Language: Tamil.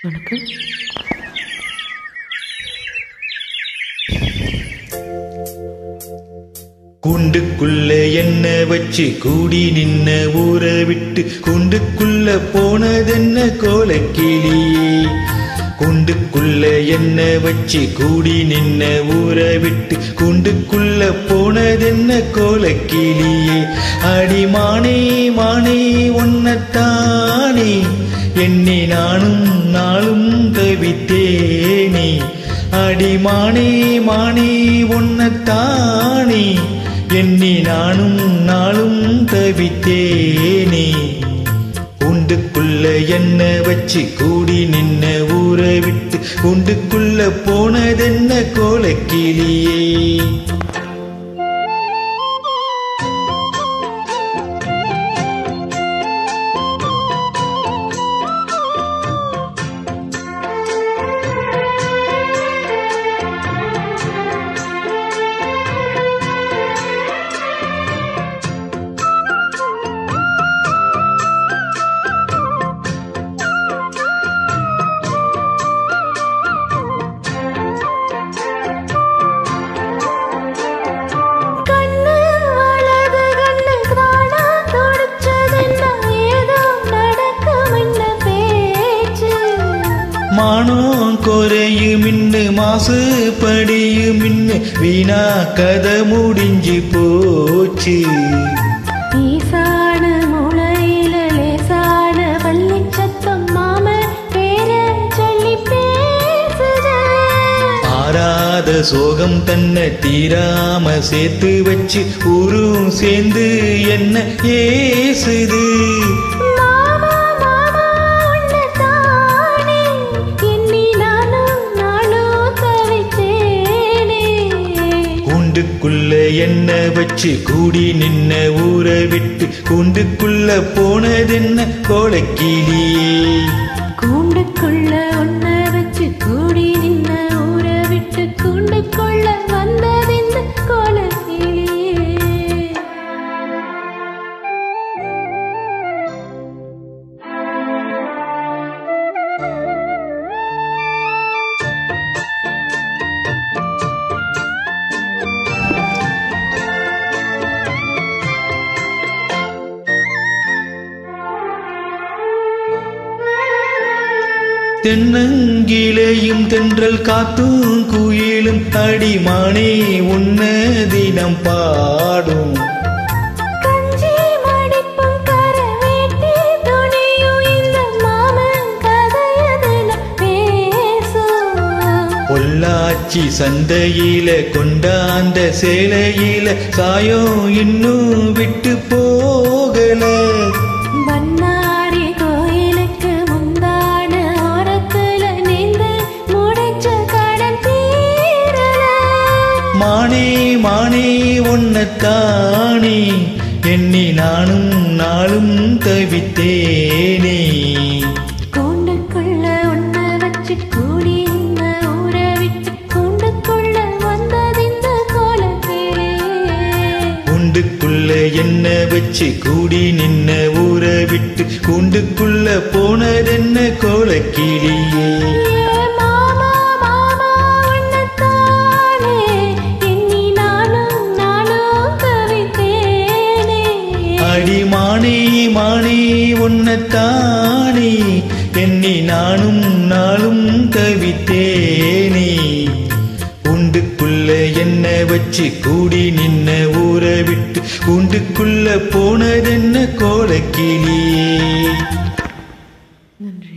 வணக்கம் கூண்டுக்குள்ள என்ன வச்சு கூடி நின்ன ஊற விட்டு கூண்டுக்குள்ள போனதென்ன கோலக்கிளியே கூண்டுக்குள்ள என்ன வச்சு கூடி நின்ன ஊற விட்டு கூண்டுக்குள்ள போனதென்ன கோலக்கிளியே அடிமானே மானே ஒன்னத்தானே எண்ணி நானும் நாளும் தவித்தேனே அடிமானே மானே ஒன்னத்தானே எண்ணி நானும் நாளும் தவித்தேனே உண்டுக்குள்ள என்ன வச்சு கூடி நின்ன ஊற விட்டு உண்டுக்குள்ள போனதென்ன கோலக்கிளியே கண்ணு வலது கண்ணு காணா துடிச்சதென்ன ஏதோ நடக்குமென்ன பேச்சு மானம் குறையும் இன்னு மாசு படியும் இன்னு வீணா கதை முடிஞ்சு போச்சு ஈசான முளையில லேசான பள்ளி சத்தம் மாம பேர சொல்லி பேசுது ஆறாத சோகம் தன்னை தீராம சேர்த்து வச்சு ஊரும் சேர்ந்து என்ன ஏசுது மாமா மாமா உன்னதானே எண்ணி நானும் நாளும் தவித்தேனே கூண்டுக்குள்ள என்ன வச்சு கூடி நின்ன ஊற விட்டு கூண்டுக்குள்ள போனதென்ன கோலக்கிளியே கூண்டுக்குள்ள ஒன்ன வச்சு கூடி நின்ன ஊற விட்டு கூண்டுக்குள்ள வந்ததிந்த கோலக்கிளியே தென்னங்கிளையும் தென்றல் காத்தும் குயிலும் அடிமானே உன்ன தினம் பாடும் கஞ்சி மடிப்பும் கரவேட்டி துணியும் இந்த மாமன் கதையதுல பேசும் பொள்ளாச்சி சந்தையில கொண்டாந்த சேலையில சாயம் இன்னும் விட்டு போகல பண்ணாரி கோயிலுக்கு முந்தான ஓரத்துல நீந்து முடிச்ச கடன் தீரல மானே மானே ஒன்னத்தானே எண்ணி நானும் நாளும் தவித்தேனே கூண்டுக்குள்ள ஒன்ன வச்சு கூடி இந்த ஊற விட்டு கூண்டுக்குள்ள வந்ததிந்த கோலக்கிளே கூண்டுக்குள்ள என்ன வச்சு கூடி நின்ன ஊற விட்டு கூண்டுக்குள்ள போனதென்ன கோலக்கிளியே மாமா மாமா உன்னத்தானே எண்ணி நானும் நானும் தவித்தேனே அடிமானே மானே உன்னத்தானே எண்ணி நானும் நாளும் தவித்தேனே உண்டுக்குள்ள என்ன வச்சு கூடி நின்ன ஊற விட்டு கூண்டுக்குள்ள போனதென்ன கோலக்கிளியே நன்றி